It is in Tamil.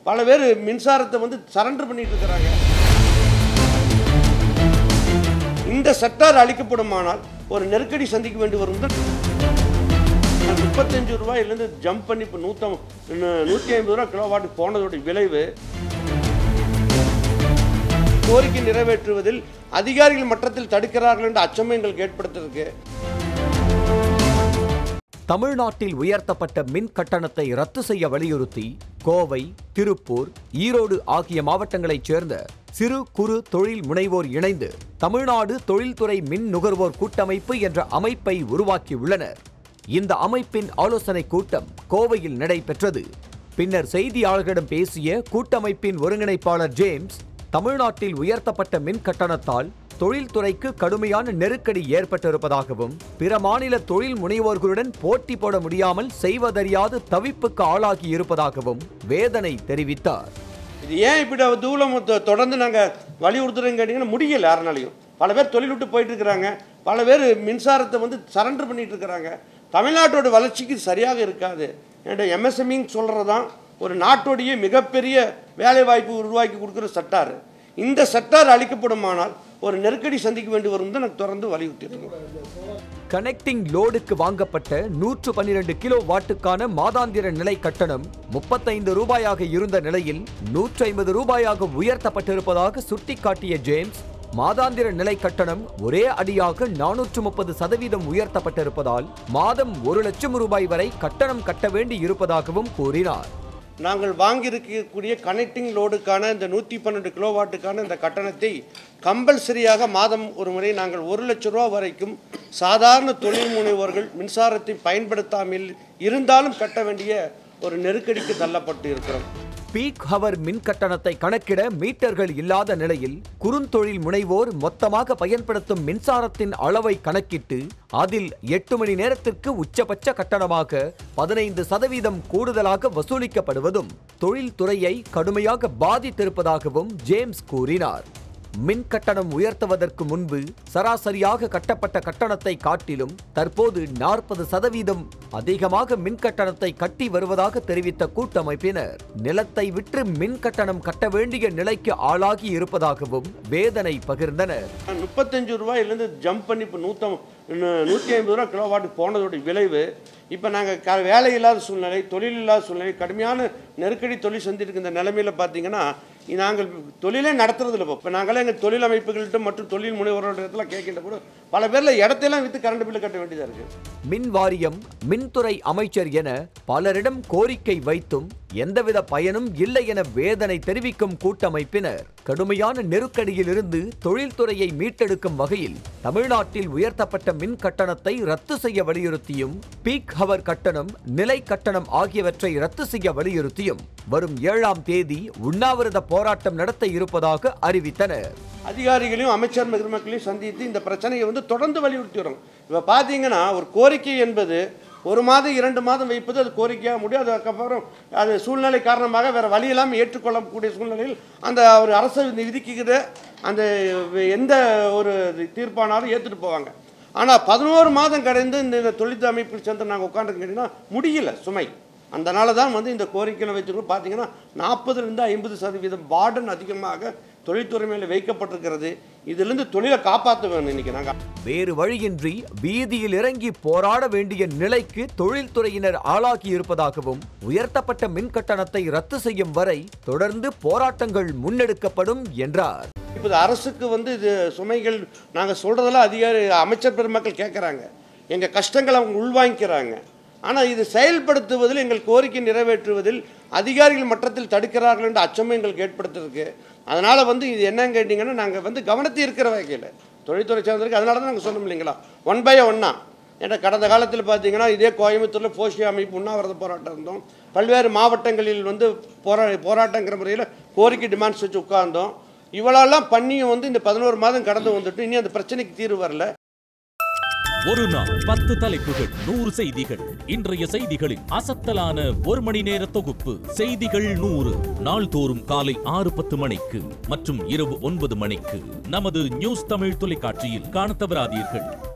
பல பேர் மின்சாரத்தை வந்து சரண்டர் பண்ணிட்டு இருக்கிறாங்க இந்த செக்டார் அழிக்கப்படுமானால் ஒரு நெருக்கடி சந்திக்க வேண்டி வரும் தான் முப்பத்தஞ்சு ரூபாயிலேருந்து ஜம்ப் பண்ணி இப்போ நூற்றம் நூற்றி ஐம்பது ரூபா கிலோவாட் போனதோட விளைவு கோரிக்கை நிறைவேற்றுவதில் அதிகாரிகள் மட்டத்தில் தடுக்கிறார்கள் என்ற அச்சமும் எங்களுக்கு ஏற்படுத்திருக்கு தமிழ்நாட்டில் உயர்த்தப்பட்ட மின் கட்டணத்தை ரத்து செய்ய வலியுறுத்தி கோவை திருப்பூர் ஈரோடு ஆகிய மாவட்டங்களைச் சேர்ந்த சிறு குறு தொழில் முனைவோர் இணைந்து தமிழ்நாடு தொழில்துறை மின் நுகர்வோர் கூட்டமைப்பு என்ற அமைப்பை உருவாக்கியுள்ளனர் இந்த அமைப்பின் ஆலோசனைக் கூட்டம் கோவையில் நடைபெற்றது பின்னர் செய்தியாளர்களிடம் பேசிய கூட்டமைப்பின் ஒருங்கிணைப்பாளர் ஜேம்ஸ் தமிழ்நாட்டில் உயர்த்தப்பட்ட மின் கட்டணத்தால் தொழில்துறைக்கு கடுமையான நெருக்கடி ஏற்பட்டிருப்பதாகவும் பிற மாநில தொழில் முனைவோர்களுடன் போட்டி போட முடியாமல் செய்வதறியாது தவிப்புக்கு ஆளாகி இருப்பதாகவும் வேதனை தெரிவித்தார் இது ஏன் இப்படி தூளம் தொ- தொடர்ந்து நாங்கள் வலியுறுத்துறோம் கேட்டிங்கன்னா முடியல யாருனாலையும் பல பேர் தொழில் விட்டு போயிட்டு இருக்கிறாங்க பல பேர் மின்சாரத்தை வந்து சரண்டர் பண்ணிட்டு இருக்கிறாங்க தமிழ்நாட்டோட வளர்ச்சிக்கு இது சரியாக இருக்காது என்னோட எம்எஸ்எம்இன்னு சொல்கிறது தான் ஒரு நாட்டோடைய மிகப்பெரிய வேலைவாய்ப்பு உருவாக்கி கொடுக்குற சட்டார் இந்த சட்டார் அளிக்கப்படுமானால் ஒரு நெருக்கடி சந்திக்க வேண்டி வரும் தான் நாங்கள் தொடர்ந்து வலியுறுத்திட்டு இருக்கோம் கனெக்டிங் லோடுக்கு வாங்கப்பட்ட நூற்று பன்னிரண்டு கிலோ வாட்டுக்கான மாதாந்திர நிலை கட்டணம் முப்பத்தைந்து ரூபாயாக இருந்த நிலையில் நூற்றி ஐம்பது ரூபாயாக உயர்த்தப்பட்டிருப்பதாக சுட்டிக்காட்டிய ஜேம்ஸ் மாதாந்திர நிலை கட்டணம் ஒரே அடியாக நானூற்று முப்பது சதவீதம் உயர்த்தப்பட்டிருப்பதால் மாதம் ஒரு லட்சம் ரூபாய் வரை கட்டணம் கட்ட வேண்டி இருப்பதாகவும் கூறினார் நாங்கள் வாங்கியிருக்கக்கூடிய கனெக்டிங் லோடுக்கான இந்த நூற்றி பன்னெண்டு கிலோவாட்டுக்கான இந்த கட்டணத்தை கம்பல்சரியாக மாதம் ஒரு முறை நாங்கள் ஒரு லட்ச ரூபா வரைக்கும் சாதாரண தொழில் முனைவோர்கள் மின்சாரத்தை பயன்படுத்தாமல் இருந்தாலும் கட்ட வேண்டிய ஒரு நெருக்கடிக்கு தள்ளப்பட்டு இருக்கிறோம் பீக் ஹவர் மின் கட்டணத்தை கணக்கிட மீட்டர்கள் இல்லாத நிலையில் குறுந்தொழில் முனைவோர் மொத்தமாக பயன்படுத்தும் மின்சாரத்தின் அளவை கணக்கிட்டு அதில் எட்டு மணி நேரத்திற்கு உச்சபட்ச கட்டணமாக பதினைந்து சதவீதம் கூடுதலாக வசூலிக்கப்படுவதும் தொழில்துறையை கடுமையாக பாதித்திருப்பதாகவும் ஜேம்ஸ் கூறினார் மின் கட்டணம் உயர்த்துவதற்கு முன்பு சராசரியாக கட்டப்பட்ட கட்டணத்தை காட்டிலும் தற்போது நாற்பது சதவீதம் அதிகமாக மின் கட்டணத்தை கட்டி வருவதாக தெரிவித்த கூட்டமைப்பினர் நிலத்தை விற்று மின் கட்டணம் கட்ட வேண்டிய நிலைக்கு ஆளாகி இருப்பதாகவும் வேதனை பகிர்ந்தனர் முப்பத்தஞ்சு ரூபாயிலேருந்து ஜம்ப் பண்ணி இப்போ நூற்றம் நூற்றி ஐம்பது ரூபா கிலோவாட் போனதோட விளைவு இப்போ நாங்கள் க வேலை இல்லாத சூழ்நிலை தொழில் இல்லாத சூழ்நிலை கடுமையான நெருக்கடி தொழில் சந்திருக்க இந்த நிலைமையில் பார்த்தீங்கன்னா நாங்கள் தொழிலே நடத்துறதில்ல இப்போ இப்போ நாங்களே எங்கள் தொழில் அமைப்புகள்கிட்ட மற்றும் தொழில் முனைவோர்களிடத்துல கேட்கின்ற கூட பல பேரில் இடத்தையெல்லாம் விற்று கரண்ட் பில்லு கட்ட வேண்டியதாக இருக்குது மின் வாரியம் மின்துறை அமைச்சர் என பலரிடம் கோரிக்கை வைத்தும் எந்தவித பயனும் இல்லை என வேதனை தெரிவிக்கும் கூட்டமைப்பினர் கடுமையான நெருக்கடியிலிருந்து தொழில்துறையை மீட்டெடுக்கும் வகையில் தமிழ்நாட்டில் உயர்த்தப்பட்ட மின் கட்டணத்தை ரத்து செய்ய வலியுறுத்தியும் பீக் ஹவர் கட்டணம் நிலை கட்டணம் ஆகியவற்றை ரத்து செய்ய வலியுறுத்தியும் வரும் ஏழாம் தேதி உண்ணாவிரத போராட்டம் நடத்த இருப்பதாக அறிவித்தனர் அதிகாரிகளையும் அமைச்சர் பெருமக்களையும் சந்தித்து இந்த பிரச்சனையை வந்து தொடர்ந்து வலியுறுத்தி வரோம் இப்போ பார்த்தீங்கன்னா ஒரு கோரிக்கை என்பது ஒரு மாதம் இரண்டு மாதம் வைப்பது அது கோரிக்கையாக முடியும் அதுக்கப்புறம் அது சூழ்நிலை காரணமாக வேறு வழி இல்லாமல் ஏற்றுக்கொள்ளக்கூடிய சூழ்நிலையில் அந்த ஒரு அரசு விதிக்கிற அந்த எந்த ஒரு தீர்ப்பானாலும் ஏற்றுட்டு போவாங்க ஆனால் பதினோரு மாதம் கடந்து இந்த தொழில் அமைப்பில் சேர்ந்து நாங்கள் உட்காந்து கேட்டிங்கன்னா முடியல சுமை அதனால தான் வந்து இந்த கோரிக்கையில் வச்சுக்கணும் பார்த்தீங்கன்னா நாற்பதுலேருந்து ஐம்பது சதவீதம் வார்டன் அதிகமாக தொழில்துறை மேலே வைக்கப்பட்டிருக்கிறது இதிலிருந்து தொழிலை காப்பாற்ற வேணும் இன்னைக்கு நாங்கள் வேறு வழியின்றி வீதியில் இறங்கி போராட வேண்டிய நிலைக்கு தொழில்துறையினர் ஆளாகி இருப்பதாகவும் உயர்த்தப்பட்ட மின் கட்டணத்தை ரத்து செய்யும் வரை தொடர்ந்து போராட்டங்கள் முன்னெடுக்கப்படும் என்றார் இப்போது அரசுக்கு வந்து இது சுமைகள் நாங்கள் சொல்கிறதெல்லாம் அதிகாரி அமைச்சர் பெருமக்கள் கேட்குறாங்க எங்கள் கஷ்டங்களை அவங்க உள்வாங்கிக்கிறாங்க ஆனால் இது செயல்படுத்துவதில் எங்கள் கோரிக்கை நிறைவேற்றுவதில் அதிகாரிகள் மட்டத்தில் தடுக்கிறார்கள் என்ற அச்சமும் எங்களுக்கு ஏற்படுத்திருக்கு அதனால் வந்து இது என்னன்னு கேட்டிங்கன்னா நாங்கள் வந்து கவனத்தை இருக்கிற வகையில் தொழில்துறை சார்ந்திருக்கு அதனால தான் நாங்கள் சொன்னோம் இல்லைங்களா ஒன் பை ஒன்னா ஏன்னா கடந்த காலத்தில் பார்த்தீங்கன்னா இதே கோயம்புத்தூரில் போஷி அமைப்பு உண்ணாவிரத போராட்டம் இருந்தோம் பல்வேறு மாவட்டங்களில் வந்து போரா போராட்டங்கிற முறையில் கோரிக்கை டிமாண்ட்ஸ் வச்சு உட்கார்ந்தோம் இவ்வளோலாம் பண்ணியும் வந்து இந்த பதினோரு மாதம் கடந்து வந்துட்டு இனி அந்த பிரச்சனைக்கு தீர்வு வரல ஒரு நாள் பத்து தலைப்புகள் நூறு செய்திகள் இன்றைய செய்திகளின் அசத்தலான ஒரு மணி நேர தொகுப்பு செய்திகள் நூறு நாள்தோறும் காலை ஆறு பத்து மணிக்கு மற்றும் இரவு ஒன்பது மணிக்கு நமது நியூஸ் தமிழ் தொலைக்காட்சியில் காணத் தவறாதீர்கள்